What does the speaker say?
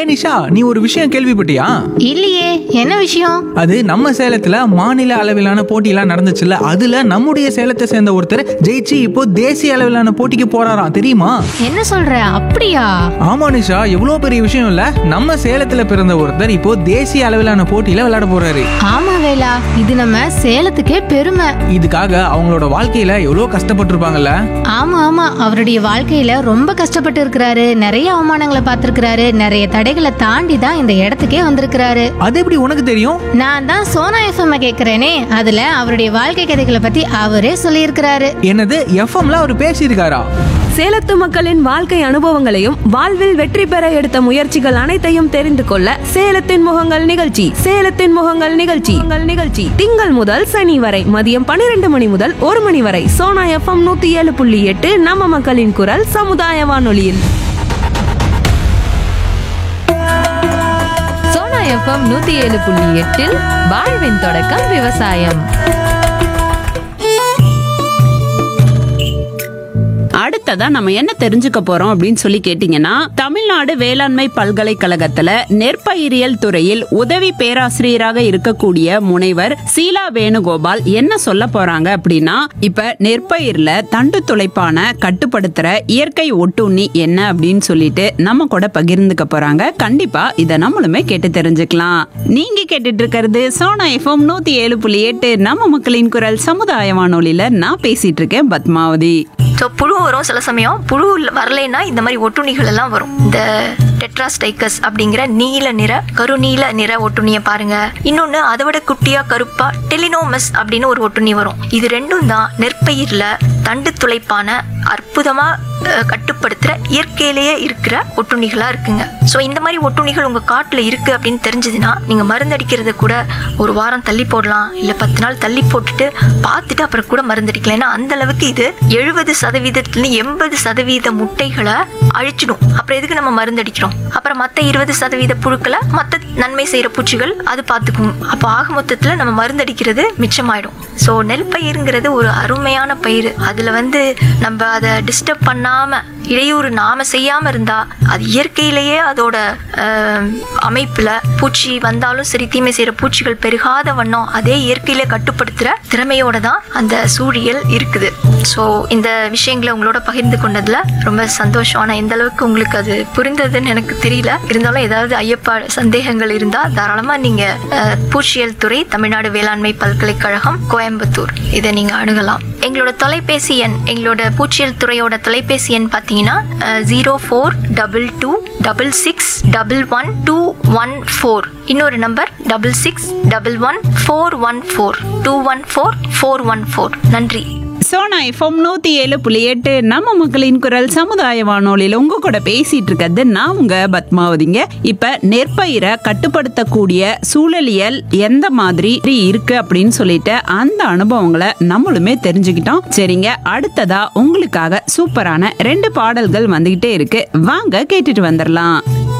நிஷா நீ ஒரு விஷயம் கேள்விப்பட்டியா இல்லையே என்ன விஷயம் அது நம்ம சேலத்துல மாநில அளவிலான போட்டியெல்லாம் நடந்துச்சுல்ல அதுல நம்முடைய சேலத்தை சேர்ந்த ஒருத்தர் ஜெயிச்சு இப்போ தேசிய அளவிலான போட்டிக்கு போறாராம் தெரியுமா என்ன சொல்ற அப்படியா ஆமா நிஷா எவ்வளவு பெரிய விஷயம் இல்ல நம்ம சேலத்துல பிறந்த ஒருத்தர் இப்போ தேசிய அளவிலான போட்டியில விளையாட போறாரு ஆமா வேலா இது நம்ம சேலத்துக்கே பெருமை இதுக்காக அவங்களோட வாழ்க்கையில எவ்வளவு கஷ்டப்பட்டிருப்பாங்கல்ல ஆமா ஆமா அவருடைய வாழ்க்கையில ரொம்ப கஷ்டப்பட்டு இருக்கிறாரு நிறைய அவமானங்களை பார்த்திருக்கிறாரு நிறைய தடைகளை தாண்டி தான் இந்த இடத்துக்கே வந்திருக்கிறாரு அது எப்படி உனக்கு தெரியும் நான் தான் சோனா எஃப்எம் கேக்குறேனே அதுல அவருடைய வாழ்க்கை கதைகளை பத்தி அவரே சொல்லியிருக்கிறாரு என்னது எஃப்எம்ல அவர் பேசியிருக்காரா சேலத்து மக்களின் வாழ்க்கை அனுபவங்களையும் வாழ்வில் வெற்றி பெற எடுத்த முயற்சிகள் அனைத்தையும் தெரிந்து கொள்ள சேலத்தின் முகங்கள் நிகழ்ச்சி சேலத்தின் முகங்கள் நிகழ்ச்சி உங்கள் நிகழ்ச்சி திங்கள் முதல் சனி வரை மதியம் பன்னிரண்டு மணி முதல் ஒரு மணி வரை சோனா எஃப்எம் நூத்தி ஏழு புள்ளி எட்டு நம்ம மக்களின் குரல் சமுதாய வானொலியில் சோனா எஃப்எம் நூத்தி ஏழு புள்ளி எட்டில் வாழ்வின் தொடக்கம் விவசாயம் அடுத்ததா நம்ம என்ன தெரிஞ்சுக்க போறோம் அப்படின்னு சொல்லி கேட்டீங்கன்னா தமிழ்நாடு வேளாண்மை பல்கலைக்கழகத்துல நெற்பயிரியல் துறையில் உதவி பேராசிரியராக இருக்கக்கூடிய முனைவர் சீலா வேணுகோபால் என்ன சொல்ல போறாங்க அப்படின்னா இப்ப நெற்பயிர்ல தண்டு துளைப்பான கட்டுப்படுத்துற இயற்கை ஒட்டுண்ணி என்ன அப்படின்னு சொல்லிட்டு நம்ம கூட பகிர்ந்துக்க போறாங்க கண்டிப்பா இத நம்மளுமே கேட்டு தெரிஞ்சுக்கலாம் நீங்க கேட்டுட்டு இருக்கிறது சோனா எஃப்எம் நூத்தி ஏழு புள்ளி எட்டு நம்ம மக்களின் குரல் சமுதாய வானொலியில நான் பேசிட்டு இருக்கேன் பத்மாவதி ஸோ புழு வரும் சில சமயம் புழு இல்ல- வரலைன்னா இந்த மாதிரி ஒட்டுண்ணிகள் எல்லாம் வரும் இந்த டெட்ராஸ்டைக்கஸ் அப்படிங்கிற நீல நிற கருநீல நிற ஒட்டுண்ணியை பாருங்க இன்னொன்னு அதை விட குட்டியா கருப்பா டெலினோமஸ் அப்படின்னு ஒரு ஒட்டுண்ணி வரும் இது ரெண்டும் தான் நெற்பயிர்ல தண்டு துளைப்பான அற்புதமா அஹ், கட்டுப்படுத்துற இயற்கையிலேயே இருக்கிற ஒட்டுண்ணிகளா இருக்குங்க ஸோ இந்த மாதிரி ஒட்டுண்ணிகள் உங்க காட்டுல இருக்கு அப்படின்னு தெரிஞ்சதுன்னா நீங்க மருந்தடிக்கிறத கூட ஒரு வாரம் தள்ளி போடலாம் இல்ல பத்து நாள் தள்ளி போட்டுட்டு பார்த்துட்டு அப்புறம் கூட மருந்தடிக்கலாம் ஏன்னா அந்த அளவுக்கு இது எழுபது சதவீதத்துல எண்பது சதவீத முட்டைகளை அழிச்சிடும் அப்புறம் எதுக்கு நம்ம மருந்தடிக்கிறோம் அப்புறம் மத்த இருபது சதவீத புழுக்களை மத்த நன்மை செய்யற பூச்சிகள் அது பார்த்துக்கும் அப்போ ஆக மொத்தத்துல நம்ம மருந்தடிக்கிறது மிச்சமாயிடும் ஸோ நெல் பயிருங்கிறது ஒரு அருமையான பயிர் அதுல வந்து நம்ம அதை டிஸ்டர்ப் பண்ணாம இடையூறு நாம செய்யாம இருந்தா அது இயற்கையிலேயே அதோட ஆஹ், அமைப்புல பூச்சி வந்தாலும் சரி தீமை செய்யற பூச்சிகள் பெருகாத வண்ணம் அதே இயற்கையில கட்டுப்படுத்துற திறமையோட தான் அந்த சூழியல் இருக்குது ஸோ இந்த விஷயங்களை உங்களோட பகிர்ந்து கொண்டதுல ரொம்ப சந்தோஷம் ஆனா எந்த அளவுக்கு உங்களுக்கு அது புரிந்ததுன்னு எனக்கு தெரியல இருந்தாலும் ஏதாவது ஐயப்பா சந்தேகங்கள் இருந்தா தாராளமா நீங்க அஹ், பூச்சியல் துறை தமிழ்நாடு வேளாண்மை பல்கலைக்கழகம் கோயம்புத்தூர் இதை நீங்க அணுகலாம் எங்களோட தொலைபேசி எண் எங்களோட பூச்சியல் துறையோட தொலைபேசி எண் பார்த்தீங்கன்னா zero four double two double six double one two one four இன்னொரு number double six double one four one four two one four four one four நன்றி சோனா எஃப்எம் நூத்தி ஏழு புள்ளி எட்டு நம்ம மக்களின் குரல் சமுதாய வானொலியில உங்க கூட பேசிட்டு இருக்கிறது நான் உங்க பத்மாவதிங்க இப்ப நெற்பயிரை கட்டுப்படுத்தக்கூடிய சூழலியல் எந்த மாதிரி இருக்கு அப்படின்னு சொல்லிட்டு அந்த அனுபவங்களை நம்மளுமே தெரிஞ்சுக்கிட்டோம் சரிங்க அடுத்ததா உங்களுக்காக சூப்பரான ரெண்டு பாடல்கள் வந்துகிட்டே இருக்கு வாங்க கேட்டுட்டு வந்துடலாம்